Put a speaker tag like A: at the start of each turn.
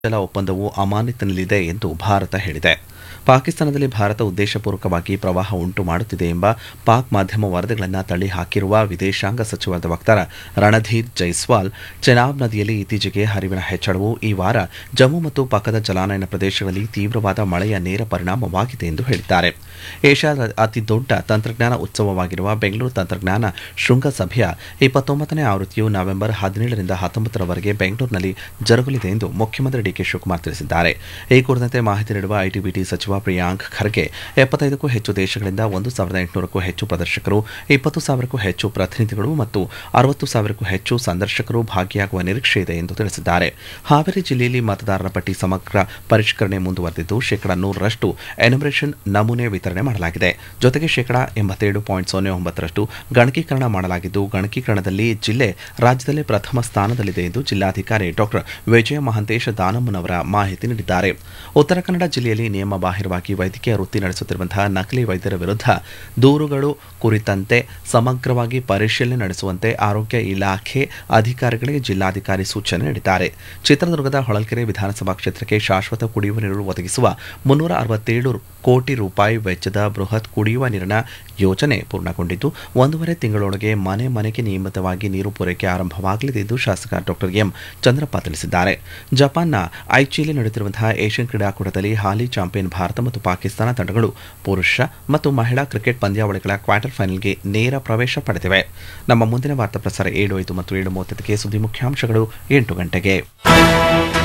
A: ಜಲ ಒಪ್ಪಂದವು ಅಮಾನತಿನಲ್ಲಿದೆ ಎಂದು ಭಾರತ ಹೇಳಿದೆ ಪಾಕಿಸ್ತಾನದಲ್ಲಿ ಭಾರತ ಉದ್ದೇಶಪೂರ್ವಕವಾಗಿ ಪ್ರವಾಹ ಉಂಟು ಮಾಡುತ್ತಿದೆ ಎಂಬ ಪಾಕ್ ಮಾಧ್ಯಮ ವರದಿಗಳನ್ನು ತಳ್ಳಿ ಹಾಕಿರುವ ವಿದೇಶಾಂಗ ಸಚಿವಾಲಯದ ವಕ್ತಾರ ರಣಧೀರ್ ಜೈಸ್ವಾಲ್ ಚೆನಾಬ್ ನದಿಯಲ್ಲಿ ಇತ್ತೀಚೆಗೆ ಹರಿವಿನ ಹೆಚ್ಚಳವು ಈ ವಾರ ಜಮ್ಮು ಮತ್ತು ಪಕ್ಕದ ಜಲಾನಯನ ಪ್ರದೇಶಗಳಲ್ಲಿ ತೀವ್ರವಾದ ಮಳೆಯ ನೇರ ಪರಿಣಾಮವಾಗಿದೆ ಎಂದು ಹೇಳಿದ್ದಾರೆ ಏಷ್ಯಾದ ಅತಿದೊಡ್ಡ ತಂತ್ರಜ್ಞಾನ ಉತ್ಸವವಾಗಿರುವ ಬೆಂಗಳೂರು ತಂತ್ರಜ್ಞಾನ ಶೃಂಗಸಭೆಯ ಇಪ್ಪತ್ತೊಂಬತ್ತನೇ ಆವೃತ್ತಿಯು ನವೆಂಬರ್ ಹದಿನೇಳರಿಂದ ಹತ್ತೊಂಬತ್ತರವರೆಗೆ ಬೆಂಗಳೂರಿನಲ್ಲಿ ಜರುಗಲಿದೆ ಎಂದು ಮುಖ್ಯಮಂತ್ರಿ ಡಿಕೆ ಶಿವಕುಮಾರ್ ತಿಳಿಸಿದ್ದಾರೆ ಈ ಕುರಿತಂತೆ ಮಾಹಿತಿ ನೀಡುವ ಐಟಿಬಿಟಿ ಸಚಿವ ಪ್ರಿಯಾಂಕ್ ಖರ್ಗೆ ಎಪ್ಪತ್ತೈದಕ್ಕೂ ಹೆಚ್ಚು ದೇಶಗಳಿಂದ ಒಂದು ಸಾವಿರದ ಎಂಟುನೂರಕ್ಕೂ ಹೆಚ್ಚು ಪ್ರದರ್ಶಕರು ಇಪ್ಪತ್ತು ಸಾವಿರಕ್ಕೂ ಹೆಚ್ಚು ಪ್ರತಿನಿಧಿಗಳು ಮತ್ತು ಅರವತ್ತು ಸಾವಿರಕ್ಕೂ ಹೆಚ್ಚು ಸಂದರ್ಶಕರು ಭಾಗಿಯಾಗುವ ನಿರೀಕ್ಷೆ ಇದೆ ಎಂದು ತಿಳಿಸಿದ್ದಾರೆ ಹಾವೇರಿ ಜಿಲ್ಲೆಯಲ್ಲಿ ಮತದಾರರ ಪಟ್ಟಿ ಸಮಗ್ರ ಪರಿಷ್ಕರಣೆ ಮುಂದುವರೆದಿದ್ದು ಶೇಕಡಾ ನೂರರಷ್ಟು ಎನಿಮರೇಷನ್ ನಮೂನೆ ವಿತರಣೆ ಮಾಡಲಾಗಿದೆ ಜೊತೆಗೆ ಶೇಕಡಾ ಎಂಬತ್ತೇಳು ಪಾಯಿಂಟ್ ಸೊನ್ನೆ ಒಂಬತ್ತರಷ್ಟು ಗಣಕೀಕರಣ ಮಾಡಲಾಗಿದ್ದು ಗಣಕೀಕರಣದಲ್ಲಿ ಜಿಲ್ಲೆ ರಾಜ್ಯದಲ್ಲೇ ಪ್ರಥಮ ಸ್ಥಾನದಲ್ಲಿದೆ ಎಂದು ಜಿಲ್ಲಾಧಿಕಾರಿ ಡಾಕ್ಟರ್ ವಿಜಯ ಮಹಾಂತೇಶ ದಾನಮ್ಮನವರ ಮಾಹಿತಿ ನೀಡಿದ್ದಾರೆ ಉತ್ತರ ಕನ್ನಡ ಜಿಲ್ಲೆಯಲ್ಲಿ ನಿಯಮ ಬಾಹಿರವಾಗಿ ವೈದ್ಯಕೀಯ ವೃತ್ತಿ ನಡೆಸುತ್ತಿರುವಂತಹ ನಕಲಿ ವೈದ್ಯರ ವಿರುದ್ಧ ದೂರುಗಳು ಕುರಿತಂತೆ ಸಮಗ್ರವಾಗಿ ಪರಿಶೀಲನೆ ನಡೆಸುವಂತೆ ಆರೋಗ್ಯ ಇಲಾಖೆ ಅಧಿಕಾರಿಗಳಿಗೆ ಜಿಲ್ಲಾಧಿಕಾರಿ ಸೂಚನೆ ನೀಡಿದ್ದಾರೆ ಚಿತ್ರದುರ್ಗದ ಹೊಳಲ್ಕೆರೆ ವಿಧಾನಸಭಾ ಕ್ಷೇತ್ರಕ್ಕೆ ಶಾಶ್ವತ ಕುಡಿಯುವ ನೀರು ಒದಗಿಸುವ ಮುನ್ನೂರ ಅರವತ್ತೇಳು ಕೋಟಿ ರೂಪಾಯಿ ವೆಚ್ಚದ ಬೃಹತ್ ಕುಡಿಯುವ ನೀರಿನ ಯೋಜನೆ ಪೂರ್ಣಗೊಂಡಿದ್ದು ಒಂದೂವರೆ ತಿಂಗಳೊಳಗೆ ಮನೆ ಮನೆಗೆ ನಿಯಮಿತವಾಗಿ ನೀರು ಪೂರೈಕೆ ಆರಂಭವಾಗಲಿದೆ ಎಂದು ಶಾಸಕ ಡಾಕ್ಟರ್ ಎಂ ಚಂದ್ರಪ್ಪ ತಿಳಿಸಿದ್ದಾರೆ ಜಪಾನ್ನ ಐಚಿಯಲ್ಲಿ ನಡೆಯುತ್ತಿರುವಂತಹ ಏಷ್ಯನ್ ಕ್ರೀಡಾಕೂಟದಲ್ಲಿ ಹಾಲಿ ಚಾಂಪಿಯನ್ ಭಾರತ ಮತ್ತು ಪಾಕಿಸ್ತಾನ ತಂಡಗಳು ಪುರುಷ ಮತ್ತು ಮಹಿಳಾ ಕ್ರಿಕೆಟ್ ಪಂದ್ಯಾವಳಿಗಳ ಕ್ವಾರ್ಟರ್ ಫೈನಲ್ಗೆ ನೇರ ಪ್ರವೇಶ ಪಡೆದಿವೆ ನಮ್ಮ ಮುಂದಿನ ವಾರ್ತಾ ಪ್ರಸಾರ ಏಳು ಐದು ಮತ್ತು ಏಳು ಮೂವತ್ತಕ್ಕೆ ಸುದ್ದಿ ಮುಖ್ಯಾಂಶಗಳು ಎಂಟು ಗಂಟೆಗೆ